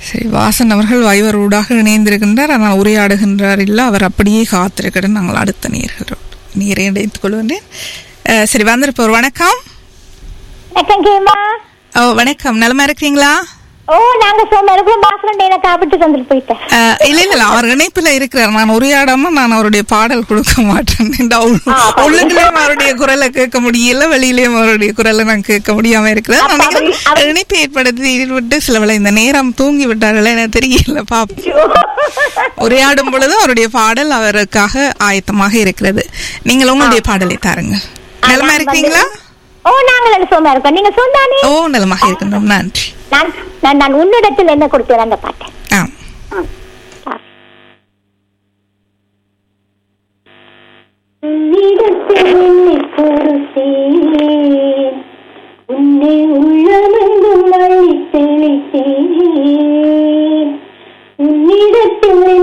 சரி வாசன் அவர்கள் வைவர் ஊடாக இணைந்திருக்கின்றார் ஆனால் உரையாடுகின்றார் இல்லை அவர் அப்படியே காத்திருக்கிறார் நாங்கள் அடுத்த நேர்கள் நீரை இணைத்துக் கொள்கின்றேன் அஹ், சரி வந்திருப்போர் வணக்கம் வணக்கம் கேமா ஓ வணக்கம் நலமா இருக்கிறீங்களா ஓ நாங்க சோமா இருக்கிறோம் பாசனம் டேல சாப்பிட்டு வந்துட்டு போயிட்டேன் அஹ், இல்ல இல்ல அவர் இணைப்புல இருக்கிறார் நான் உரையாடாம நான் அவருடைய பாடல் கொடுக்க மாட்டேன் ஆ, பாருங்க. உள்ளுக்குள்ளேயும் அவருடைய குரலை கேட்க முடியல வெளியிலயும் அவருடைய குரலை நான் கேட்க முடியாம இருக்கிறேன் அப்ப நான் நினைக்கிறேன், அவர்- அவர்- இணைப்பு ஏற்படுத்தி விட்டு சிலவளை இந்த நேரம் தூங்கி விட்டார்கள் எனக்கு தெரியல பாப்போம் உரையாடும் பொழுது அவருடைய பாடல் அவருக்காக ஆயத்தமாக இருக்கிறது நீங்கள் உங்களுடைய பாடலை தாருங்க நலமா இருக்கிறீங்களா ஓ நாங்கள் சோமா இருக்கோம் நீங்க சொன்னானே ஓ நலமாக இருக்கின்றோம் நன்றி நான் நான் நான் உன்னிடத்தில் என்ன கொடுத்தேன் அந்த பாட்டை ஆ ஆ. உன்னிடத்தில் என்னை கொடுத்தேன் உன்னை உள்ளமெங்கும் அள்ளி தெளித்தேன் உன்னிடத்தில்